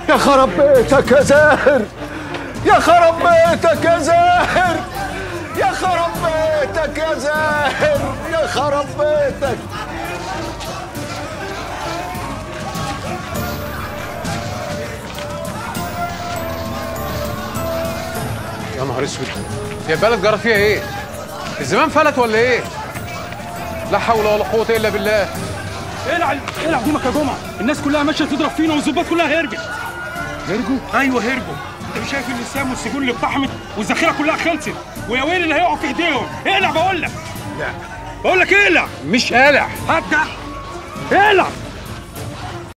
يا خرب بيتك يا زاهر يا خرب بيتك يا زاهر يا خرب بيتك يا زاهر يا خرب بيتك يا نهار اسود هي البلد جرى فيها ايه؟ الزمان فلت ولا ايه؟ لا حول ولا قوة الا بالله العب العب ديمك يا جمعه الناس كلها ماشيه تضرب فينا والظباط كلها هربت هرجوا؟ ايوه هربوا انت مش شايف اللسان والسجون اللي اتطحنت والذخيره كلها خلصت ويا ويل اللي هيقع في ايديهم اقلع بقول لك لا بقول لك اقلع مش قالع هبدا اقلع